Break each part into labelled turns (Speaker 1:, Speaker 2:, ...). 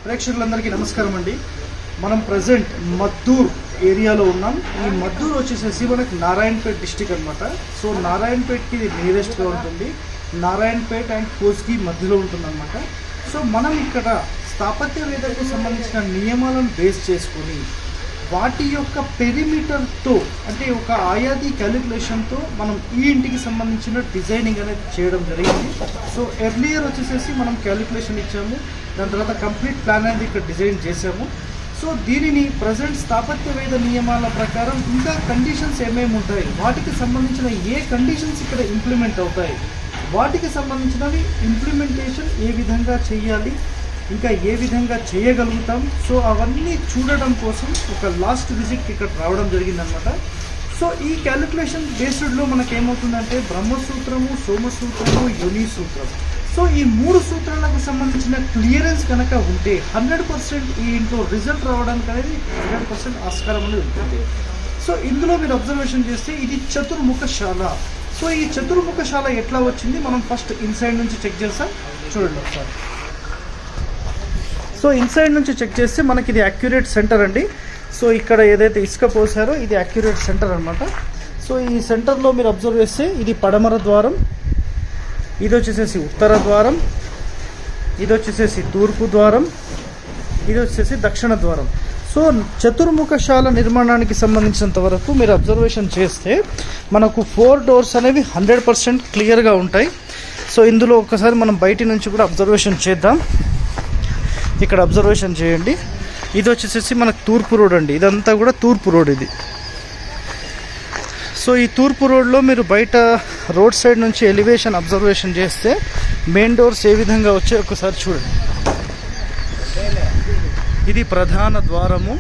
Speaker 1: ప్రేక్షకులందరికీ నమస్కారం అండి మనం ప్రజెంట్ మద్దూర్ ఏరియాలో ఉన్నాం ఈ మద్దూర్ వచ్చేసేసి మనకి నారాయణపేట్ డిస్టిక్ అన్నమాట సో నారాయణపేట్కి ఇది నియరెస్ట్గా ఉంటుంది నారాయణపేట్ అండ్ కోస్కి మధ్యలో ఉంటుందన్నమాట సో మనం ఇక్కడ స్థాపత్య వేదకు సంబంధించిన నియమాలను బేస్ చేసుకొని వాటి యొక్క పెరిమీటర్తో అంటే ఒక ఆయాది క్యాలిక్యులేషన్తో మనం ఈ ఇంటికి సంబంధించిన డిజైనింగ్ అనేది చేయడం జరిగింది సో ఎర్లియర్ వచ్చేసేసి మనం క్యాలిక్యులేషన్ ఇచ్చాము దాని తర్వాత కంప్లీట్ ప్లాన్ అనేది ఇక్కడ డిజైన్ చేసాము సో దీనిని ప్రజెంట్ స్థాపత్య వేద నియమాల ప్రకారం ఇంకా కండిషన్స్ ఏమేమి ఉంటాయి వాటికి సంబంధించిన ఏ కండిషన్స్ ఇక్కడ ఇంప్లిమెంట్ అవుతాయి వాటికి సంబంధించినవి ఇంప్లిమెంటేషన్ ఏ విధంగా చేయాలి ఇంకా ఏ విధంగా చేయగలుగుతాం సో అవన్నీ చూడడం కోసం ఒక లాస్ట్ విజిట్ ఇక్కడ రావడం జరిగిందనమాట సో ఈ క్యాలిక్యులేషన్ బేస్డ్లో మనకేమవుతుందంటే బ్రహ్మసూత్రము సోమసూత్రము యుని సూత్రం సో ఈ మూడు సూత్రాలకు సంబంధించిన క్లియరెన్స్ కనుక ఉంటే హండ్రెడ్ పర్సెంట్ ఈ ఇంట్లో రిజల్ట్ రావడానికి అనేది హండ్రెడ్ పర్సెంట్ ఆస్కారం అనేది ఉంటుంది సో ఇందులో మీరు అబ్జర్వేషన్ చేస్తే ఇది చతుర్ముఖశాల సో ఈ చతుర్ముఖశాల ఎట్లా వచ్చింది మనం ఫస్ట్ ఇన్సైడ్ నుంచి చెక్ చేస్తాం చూడండి ఒకసారి సో ఇన్సైడ్ నుంచి చెక్ చేస్తే మనకి ఇది అక్యురేట్ సెంటర్ అండి సో ఇక్కడ ఏదైతే ఇసుక పోసారో ఇది అక్యురేట్ సెంటర్ అనమాట సో ఈ సెంటర్లో మీరు అబ్జర్వ్ చేస్తే ఇది పడమర ద్వారం ఇది వచ్చేసేసి ఉత్తర ద్వారం ఇది వచ్చేసేసి తూర్పు ద్వారం ఇది వచ్చేసి దక్షిణ ద్వారం సో చతుర్ముఖశాల నిర్మాణానికి సంబంధించినంత వరకు మీరు అబ్జర్వేషన్ చేస్తే మనకు ఫోర్ డోర్స్ అనేవి హండ్రెడ్ పర్సెంట్ క్లియర్గా ఉంటాయి సో ఇందులో ఒకసారి మనం బయటి నుంచి కూడా అబ్జర్వేషన్ చేద్దాం ఇక్కడ అబ్జర్వేషన్ చేయండి ఇది వచ్చేసేసి మనకు తూర్పు రోడ్ అండి ఇదంతా కూడా తూర్పు రోడ్ ఇది సో ఈ తూర్పు రోడ్లో మీరు బయట రోడ్ సైడ్ నుంచి ఎలివేషన్ అబ్జర్వేషన్ చేస్తే మెయిన్ డోర్స్ ఏ విధంగా వచ్చాయో ఒకసారి చూడండి ఇది ప్రధాన ద్వారము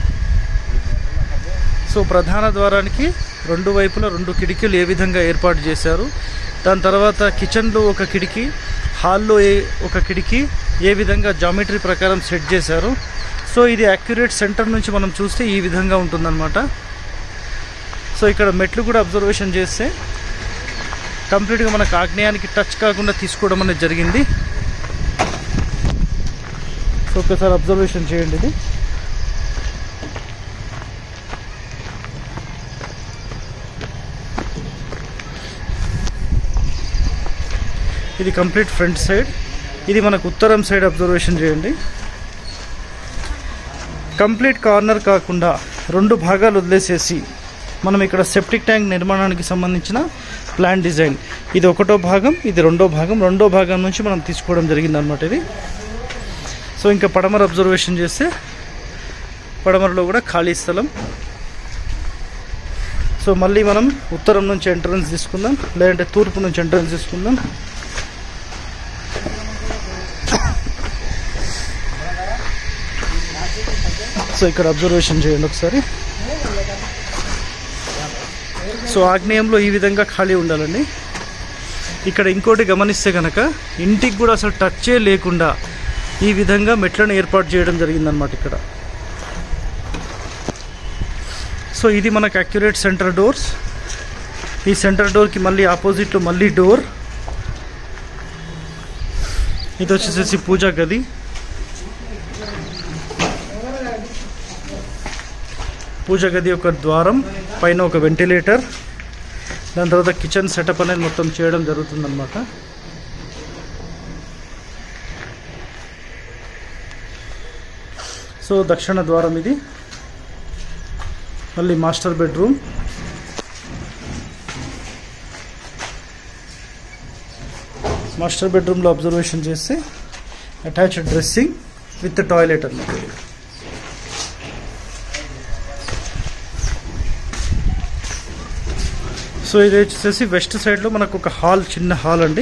Speaker 1: సో ప్రధాన ద్వారానికి రెండు వైపులా రెండు కిటికీలు ఏ విధంగా ఏర్పాటు చేశారు దాని తర్వాత కిచెన్లో ఒక కిటికీ హాల్లో ఏ ఒక కిటికీ ఏ విధంగా జామెట్రీ ప్రకారం సెట్ చేశారు సో ఇది అక్యురేట్ సెంటర్ నుంచి మనం చూస్తే ఈ విధంగా ఉంటుందన్నమాట సో ఇక్కడ మెట్లు కూడా అబ్జర్వేషన్ చేస్తే కంప్లీట్గా మనకు ఆగ్నేయానికి టచ్ కాకుండా తీసుకోవడం అనేది జరిగింది సో ఒకసారి అబ్జర్వేషన్ చేయండి ఇది ఇది కంప్లీట్ ఫ్రంట్ సైడ్ ఇది మనకు ఉత్తరం సైడ్ అబ్జర్వేషన్ చేయండి కంప్లీట్ కార్నర్ కాకుండా రెండు భాగాలు వదిలేసేసి మనం ఇక్కడ సెప్టిక్ ట్యాంక్ నిర్మాణానికి సంబంధించిన ప్లాన్ డిజైన్ ఇది ఒకటో భాగం ఇది రెండో భాగం రెండో భాగం నుంచి మనం తీసుకోవడం జరిగింది అనమాట ఇది సో ఇంకా పడమర అబ్జర్వేషన్ చేస్తే పడమరలో కూడా ఖాళీ స్థలం సో మళ్ళీ మనం ఉత్తరం నుంచి ఎంట్రన్స్ తీసుకుందాం లేదంటే తూర్పు నుంచి ఎంట్రన్స్ తీసుకుందాం సో ఇక్కడ అబ్జర్వేషన్ చేయండి ఒకసారి సో ఆగ్నేయంలో ఈ విధంగా ఖాళీ ఉండాలండి ఇక్కడ ఇంకోటి గమనిస్తే కనుక ఇంటికి కూడా అసలు టచ్చే లేకుండా ఈ విధంగా మెట్లను ఏర్పాటు చేయడం జరిగిందనమాట ఇక్కడ సో ఇది మనకు అక్యురేట్ సెంటర్ డోర్స్ ఈ సెంటర్ డోర్కి మళ్ళీ ఆపోజిట్లో మళ్ళీ డోర్ ఇది వచ్చేసేసి పూజా గది పూజ గది ఒక ద్వారం పైన ఒక వెంటిలేటర్ దాని తర్వాత కిచెన్ సెటప్ అనేది మొత్తం చేయడం జరుగుతుందన్నమాట సో దక్షిణ ద్వారం ఇది మళ్ళీ మాస్టర్ బెడ్రూమ్ మాస్టర్ బెడ్రూమ్లో అబ్జర్వేషన్ చేస్తే అటాచ్డ్ డ్రెస్సింగ్ విత్ టాయిలెట్ అన్నమాట సో ఇది వచ్చేసి వెస్ట్ సైడ్లో మనకు ఒక హాల్ చిన్న హాల్ అండి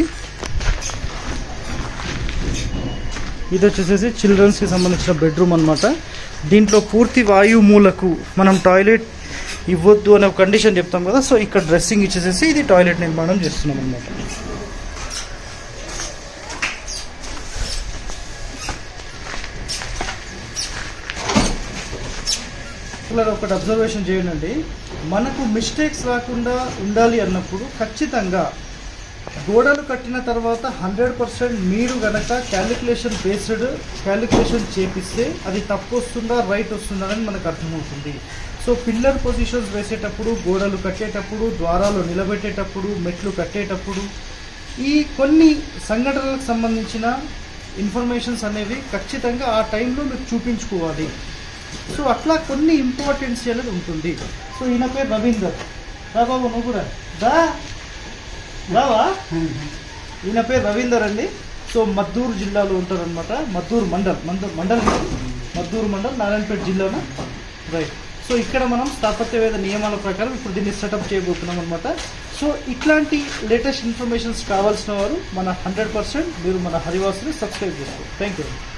Speaker 1: ఇది వచ్చేసేసి చిల్డ్రన్స్కి సంబంధించిన బెడ్రూమ్ అనమాట దీంట్లో పూర్తి వాయు మూలకు మనం టాయిలెట్ ఇవ్వద్దు అనే ఒక కండిషన్ చెప్తాం కదా సో ఇక్కడ డ్రెస్సింగ్ ఇచ్చేసేసి ఇది టాయిలెట్ నిర్మాణం చేస్తున్నాం అనమాట ఇలా ఒకటి అబ్జర్వేషన్ చేయండి మనకు మిస్టేక్స్ రాకుండా ఉండాలి అన్నప్పుడు ఖచ్చితంగా గోడలు కట్టిన తర్వాత హండ్రెడ్ పర్సెంట్ మీరు గనక క్యాలిక్యులేషన్ బేస్డ్ క్యాలిక్యులేషన్ చేపిస్తే అది తప్పు వస్తుందా రైట్ వస్తుందా అని మనకు అర్థమవుతుంది సో పిల్లర్ పొజిషన్స్ వేసేటప్పుడు గోడలు కట్టేటప్పుడు ద్వారాలు నిలబెట్టేటప్పుడు మెట్లు కట్టేటప్పుడు ఈ కొన్ని సంఘటనలకు సంబంధించిన ఇన్ఫర్మేషన్స్ అనేవి ఖచ్చితంగా ఆ టైంలో మీరు చూపించుకోవాలి సో అట్లా కొన్ని ఇంపార్టెన్స్ అనేది ఉంటుంది సో ఈయన పేరు రవీందర్ రా బాబు నువ్వు కూడా దా రావా ఈయన పేరు రవీందర్ అండి సో మద్దూరు జిల్లాలో ఉంటారనమాట మద్దూరు మండల్ మండల్ మండల్ కాదు. మద్దూరు మండల్ నారాయణపేట జిల్లాన రైట్ సో ఇక్కడ మనం స్థాపత్యవేద నియమాల ప్రకారం ఇప్పుడు దీన్ని సెటప్ చేయబోతున్నాం అనమాట సో ఇట్లాంటి లేటెస్ట్ ఇన్ఫర్మేషన్స్ కావాల్సిన వారు మన హండ్రెడ్ పర్సెంట్ మీరు మన హరివాసుని సబ్స్క్రైబ్ చేసుకోండి థ్యాంక్ యూ